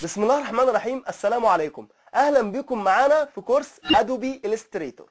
بسم الله الرحمن الرحيم السلام عليكم اهلا بكم معانا في كورس ادوبي الستريتور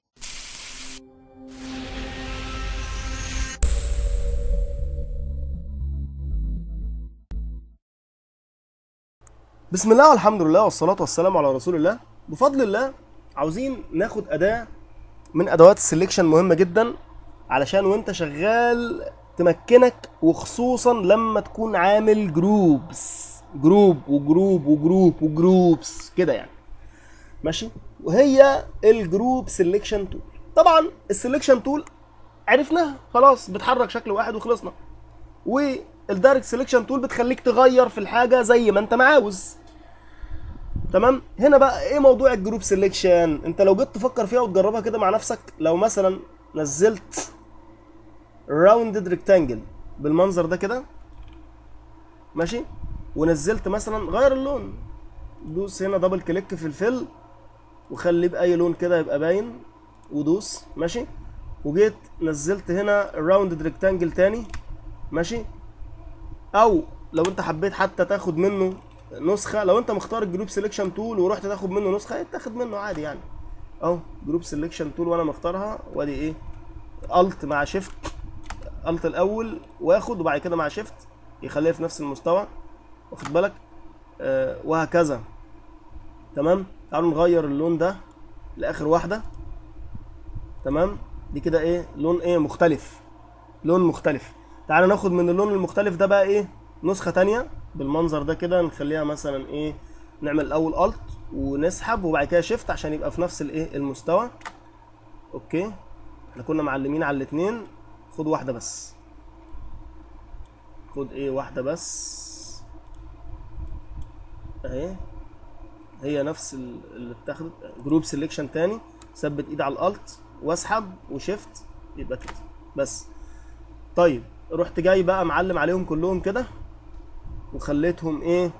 بسم الله والحمد لله والصلاة والسلام على رسول الله بفضل الله عاوزين ناخد أداة من أدوات السليكشن مهمة جدا علشان وانت شغال تمكنك وخصوصا لما تكون عامل جروبس جروب وجروب وجروب وجروبس كده يعني ماشي وهي الجروب سيلكشن تول طبعا السيلكشن تول عرفناها خلاص بتحرك شكل واحد وخلصنا والدايركت سيلكشن تول بتخليك تغير في الحاجه زي ما انت ما عاوز تمام هنا بقى ايه موضوع الجروب سيلكشن انت لو جيت تفكر فيها وتجربها كده مع نفسك لو مثلا نزلت راوندد ريكتانجل بالمنظر ده كده ماشي ونزلت مثلا غير اللون دوس هنا دبل كليك في الفيل وخليه باي لون كده يبقى باين ودوس ماشي وجيت نزلت هنا راوندد ريكتانجل تاني ماشي او لو انت حبيت حتى تاخد منه نسخه لو انت مختار الجروب سيلكشن تول ورحت تاخد منه نسخه يتاخد منه عادي يعني اهو جروب سيلكشن تول وانا مختارها وادي ايه الت مع شيفت الت الاول واخد وبعد كده مع شيفت يخليها في نفس المستوى واخد بالك آه وهكذا تمام تعالوا نغير اللون ده لاخر واحده تمام دي كده ايه لون ايه مختلف لون مختلف تعالى ناخد من اللون المختلف ده بقى ايه نسخه تانية بالمنظر ده كده نخليها مثلا ايه نعمل الاول الت ونسحب وبعد كده شيفت عشان يبقى في نفس الايه المستوى اوكي احنا كنا معلمين على الاتنين خد واحده بس خد ايه واحده بس اهي هي نفس ال- اللي اتاخدت جروب سيلكشن تاني ثبت ايد على الالت واسحب وشيفت يبقى كده بس طيب رحت جاي بقى معلم عليهم كلهم كده وخليتهم ايه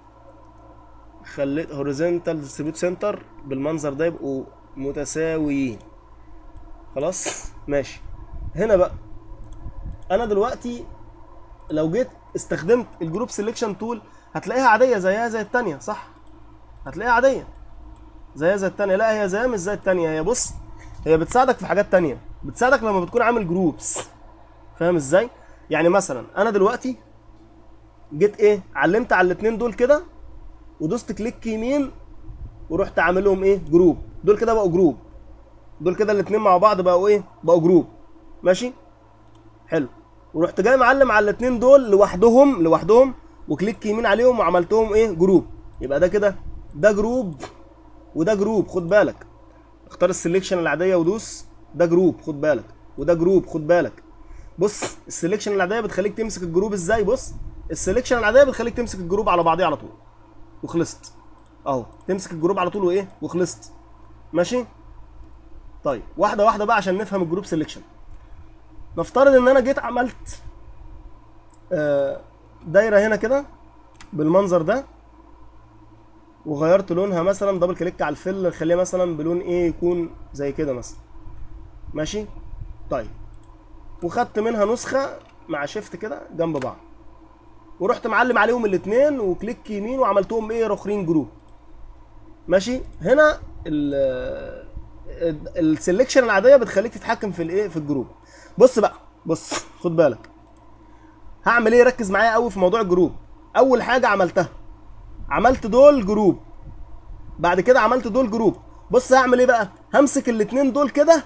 خليت هوريزونتال ديستريبيوت سنتر بالمنظر ده يبقوا متساويين خلاص ماشي هنا بقى انا دلوقتي لو جيت استخدمت الجروب سيلكشن تول هتلاقيها عاديه زيها زي التانية صح هتلاقيها عاديه زيها زي التانية لا هي زيها مش زي التانية هي بص هي بتساعدك في حاجات تانية بتساعدك لما بتكون عامل جروبس فاهم ازاي يعني مثلا انا دلوقتي جيت ايه علمت على الاتنين دول كده ودوست كليك يمين ورحت عاملهم ايه جروب دول كده بقوا جروب دول كده الاتنين مع بعض بقوا ايه بقوا جروب ماشي حلو ورحت جاي معلم على الاتنين دول لوحدهم لوحدهم وكليك يمين عليهم وعملتهم ايه جروب يبقى ده كده ده جروب وده جروب خد بالك اختار السليكشن العاديه ودوس ده جروب خد بالك وده جروب خد بالك بص السليكشن العاديه بتخليك تمسك الجروب ازاي بص السليكشن العاديه بتخليك تمسك الجروب على بعضيه على طول وخلصت اهو تمسك الجروب على طول وايه وخلصت ماشي طيب واحده واحده بقى عشان نفهم الجروب سيلكشن نفترض ان انا جيت عملت آه، دايره هنا كده بالمنظر ده وغيرت لونها مثلا دبل كليك على الفل نخليها مثلا بلون ايه يكون زي كده مثلا ماشي طيب وخدت منها نسخه مع شيفت كده جنب بعض ورحت معلم عليهم الاثنين وكليك يمين وعملتهم ايه رخرين جروب ماشي هنا ال السلكشن العاديه بتخليك تتحكم في الايه في الجروب بص بقى بص خد بالك هعمل ايه ركز معايا قوي في موضوع الجروب اول حاجه عملتها عملت دول جروب بعد كده عملت دول جروب بص هعمل ايه بقى همسك الاتنين دول كده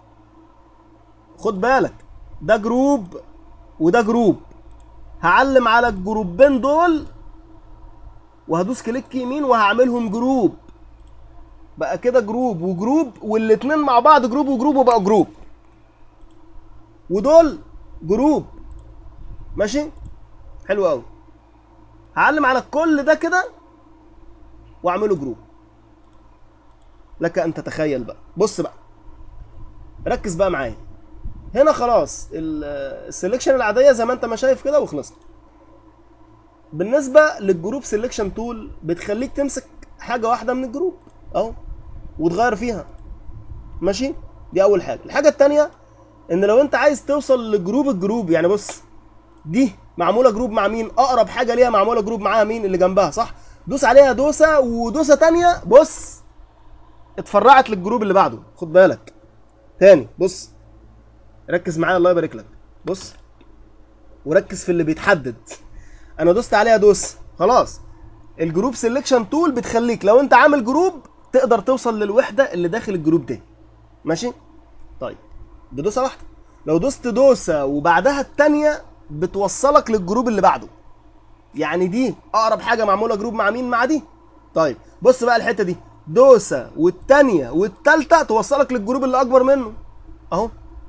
خد بالك ده جروب وده جروب هعلم على الجروبين دول وهدوس كليك يمين وهعملهم جروب بقى كده جروب وجروب والاتنين مع بعض جروب وجروب وبقى جروب ودول جروب ماشي حلو قوي هعلم على كل ده كده واعمله جروب لك ان تتخيل بقى بص بقى ركز بقى معايا هنا خلاص ال- السلكشن العاديه زي ما انت ما شايف كده وخلصنا بالنسبه للجروب سيلكشن تول بتخليك تمسك حاجه واحده من الجروب اهو وتغير فيها ماشي دي اول حاجه الحاجه التانية ان لو انت عايز توصل لجروب الجروب يعني بص دي معموله جروب مع مين اقرب حاجه ليها معموله جروب معاها مين اللي جنبها صح دوس عليها دوسه ودوسه تانية بص اتفرعت للجروب اللي بعده خد بالك تاني بص ركز معايا الله يبارك لك بص وركز في اللي بيتحدد انا دوست عليها دوس خلاص الجروب سيلكشن تول بتخليك لو انت عامل جروب تقدر توصل للوحده اللي داخل الجروب ده ماشي طيب بدوسه واحده لو دوست دوسه وبعدها التانية بتوصلك للجروب اللي بعده يعني دي اقرب حاجه معموله جروب مع مين مع دي طيب بص بقى الحته دي دوسه والتانية والتالتة توصلك للجروب اللي اكبر منه اهو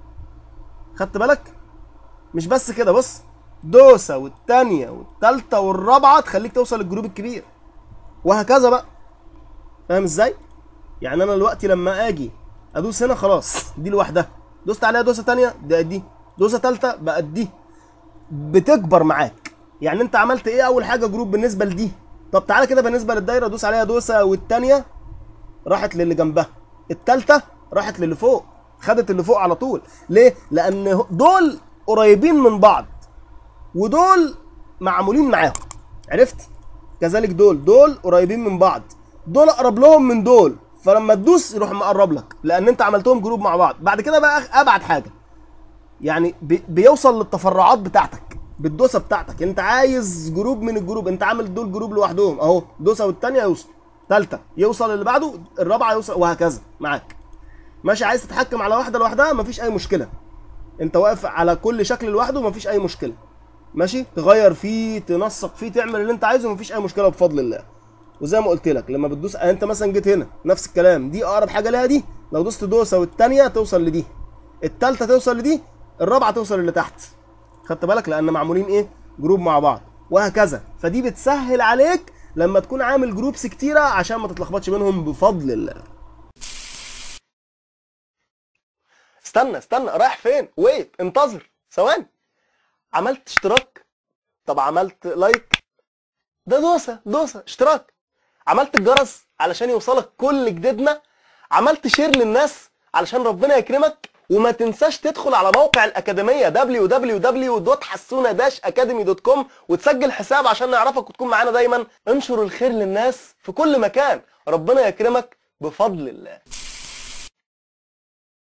خدت بالك مش بس كده بص دوسه والتانية والتالتة والرابعه تخليك توصل للجروب الكبير وهكذا بقى فاهم ازاي يعني انا دلوقتي لما اجي ادوس هنا خلاص دي لوحدها دوست عليها دوسه تانية بقت دي دوسه تالتة بقت دي بتكبر معاك يعني انت عملت ايه اول حاجه جروب بالنسبه لدي طب تعالى كده بالنسبه للدايره دوس عليها دوسه والتانية راحت للي جنبها التالتة راحت للي فوق خدت اللي فوق على طول ليه لان دول قريبين من بعض ودول معمولين معاهم عرفت كذلك دول دول قريبين من بعض دول اقرب لهم من دول فلما تدوس يروح مقرب لك لان انت عملتهم جروب مع بعض بعد كده بقى ابعد حاجه يعني بي- بيوصل للتفرعات بتاعتك بالدوسه بتاعتك انت عايز جروب من الجروب انت عامل دول جروب لوحدهم اهو دوسه والتانيه يوصل ثالثه يوصل اللي بعده الرابعه يوصل وهكذا معاك ماشي عايز تتحكم على واحده لوحدها مفيش اي مشكله انت واقف على كل شكل لوحده مفيش اي مشكله ماشي تغير فيه تنسق فيه تعمل اللي انت عايزه مفيش اي مشكله بفضل الله وزي ما قلت لك لما بتدوس انت مثلا جيت هنا نفس الكلام دي اقرب حاجه ليها دي لو دوست دوسه والتانيه توصل لدي التالتة توصل لدي الرابعه توصل اللي تحت خدت بالك لان معمولين ايه جروب مع بعض وهكذا فدي بتسهل عليك لما تكون عامل جروبس كتيره عشان ما تتلخبطش منهم بفضل الله استنى استنى رايح فين ويت انتظر ثواني عملت اشتراك طب عملت لايك ده دوسه دوسه اشتراك عملت الجرس علشان يوصلك كل جديدنا عملت شير للناس علشان ربنا يكرمك وما تنساش تدخل على موقع الأكاديمية www.حسونة-academy.com وتسجل حساب عشان نعرفك وتكون معانا دايما انشر الخير للناس في كل مكان ربنا يكرمك بفضل الله